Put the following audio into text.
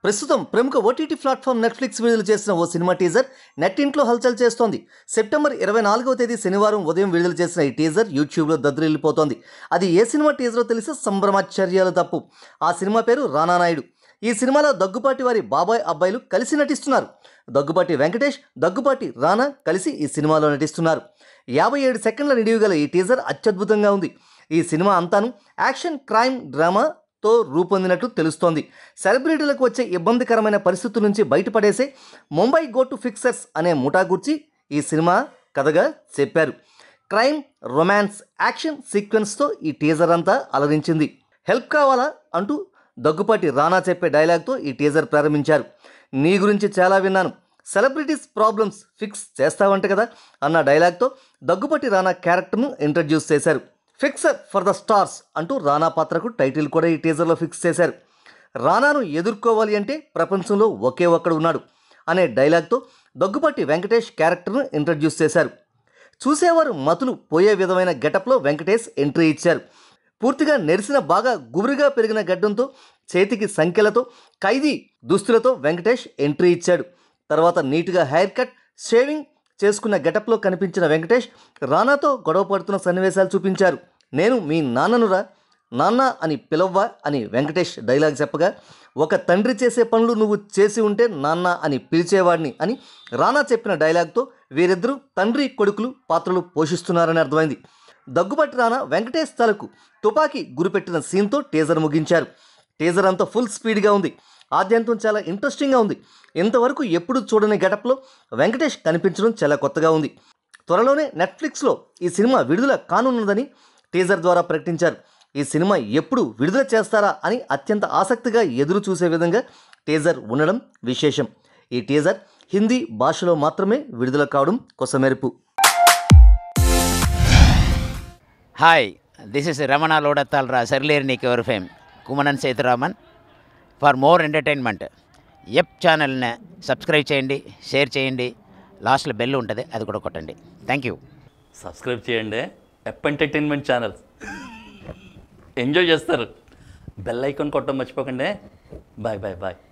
ప్రస్తుతం ప్రముఖ OTT platform Netflix విడుదల చేసిన ఓ సినిమా టీజర్ నెట్టింట్లో హల్చల్ చేస్తోంది సెప్టెంబర్ ఇరవై నాలుగవ తేదీ శనివారం ఉదయం విడుదల చేసిన ఈ టీజర్ యూట్యూబ్లో దద్దరిల్లిపోతోంది అది ఏ సినిమా టీజరో తెలిసి సంభ్రమాశ్చర్యాలు తప్పు ఆ సినిమా పేరు రానా నాయుడు ఈ సినిమాలో దగ్గుపాటి వారి బాబాయ్ అబ్బాయిలు కలిసి నటిస్తున్నారు దగ్గుపాటి వెంకటేష్ దగ్గుపాటి రానా కలిసి ఈ సినిమాలో నటిస్తున్నారు యాభై ఏడు సెకండ్ల నిడివి గల ఈ టీజర్ అత్యద్భుతంగా ఉంది ఈ సినిమా అంతాను యాక్షన్ క్రైమ్ డ్రామాతో రూపొందినట్లు తెలుస్తోంది సెలబ్రిటీలకు వచ్చే ఇబ్బందికరమైన పరిస్థితుల నుంచి బయటపడేసే ముంబై గో టు ఫిక్సర్స్ అనే ముఠా గురించి ఈ సినిమా కథగా చెప్పారు క్రైమ్ రొమాన్స్ యాక్షన్ సీక్వెన్స్తో ఈ టీజర్ అంతా అలరించింది హెల్ప్ కావాలా అంటూ దగ్గుపాటి రానా చెప్పే డైలాగ్తో ఈ టీజర్ ప్రారంభించారు నీ గురించి చాలా విన్నాను సెలబ్రిటీస్ ప్రాబ్లమ్స్ ఫిక్స్ చేస్తావంట కదా అన్న డైలాగ్తో దగ్గుపాటి రానా క్యారెక్టర్ను ఇంట్రడ్యూస్ చేశారు ఫిక్సర్ ఫర్ ద స్టార్స్ అంటూ రానా పాత్రకు టైటిల్ కూడా ఈ టీజర్లో ఫిక్స్ చేశారు రానాను ఎదుర్కోవాలి అంటే ప్రపంచంలో ఒకే ఒక్కడు ఉన్నాడు అనే డైలాగ్తో దగ్గుపాటి వెంకటేష్ క్యారెక్టర్ను ఇంట్రడ్యూస్ చేశారు చూసేవారు మతులు పోయే విధమైన గెటప్లో వెంకటేష్ ఎంట్రీ ఇచ్చారు పూర్తిగా నెరిసిన బాగా గుబురుగా పెరిగిన గడ్డంతో చేతికి సంఖ్యలతో ఖైదీ దుస్తులతో వెంకటేష్ ఎంట్రీ ఇచ్చాడు తర్వాత నీట్గా హెయిర్ కట్ షేవింగ్ చేసుకున్న గెటప్లో కనిపించిన వెంకటేష్ రానాతో గొడవ పడుతున్న సన్నివేశాలు చూపించారు నేను మీ నాన్ననురా నాన్న అని పిలవ్వా అని వెంకటేష్ డైలాగ్ చెప్పగా ఒక తండ్రి చేసే పనులు నువ్వు చేసి ఉంటే నాన్న అని పిలిచేవాడిని అని రానా చెప్పిన డైలాగ్తో వీరిద్దరూ తండ్రి కొడుకులు పాత్రలు పోషిస్తున్నారని అర్థమైంది దగ్గుబాటి రానా వెంకటేష్ తలకు తుపాకీ గురిపెట్టిన సీన్తో టీజర్ ముగించారు టీజర్ అంతా ఫుల్ స్పీడ్గా ఉంది ఆద్యంతం చాలా ఇంట్రెస్టింగ్గా ఉంది ఇంతవరకు ఎప్పుడు చూడని గెటప్లో వెంకటేష్ కనిపించడం చాలా కొత్తగా ఉంది త్వరలోనే నెట్ఫ్లిక్స్లో ఈ సినిమా విడుదల కానున్నదని టీజర్ ద్వారా ప్రకటించారు ఈ సినిమా ఎప్పుడు విడుదల చేస్తారా అని అత్యంత ఆసక్తిగా ఎదురు చూసే విధంగా టీజర్ ఉండడం విశేషం ఈ టీజర్ హిందీ భాషలో మాత్రమే విడుదల కావడం కొసమెరుపు హాయ్ దిస్ ఇస్ రమణ లోడత్తాల్రా సర్లేరు నీకు ఎవరు fame Kumanan Sethuraman for more entertainment ఎప్ ఛానల్ని సబ్స్క్రైబ్ చేయండి షేర్ చేయండి లాస్ట్లో బెల్ ఉంటుంది అది కూడా కొట్టండి థ్యాంక్ యూ సబ్స్క్రైబ్ చేయండి ఎప్ ఎంటర్టైన్మెంట్ ఛానల్ ఎంజాయ్ చేస్తారు బెల్ ఐకాన్ కొట్టడం మర్చిపోకండి బాయ్ బాయ్ బాయ్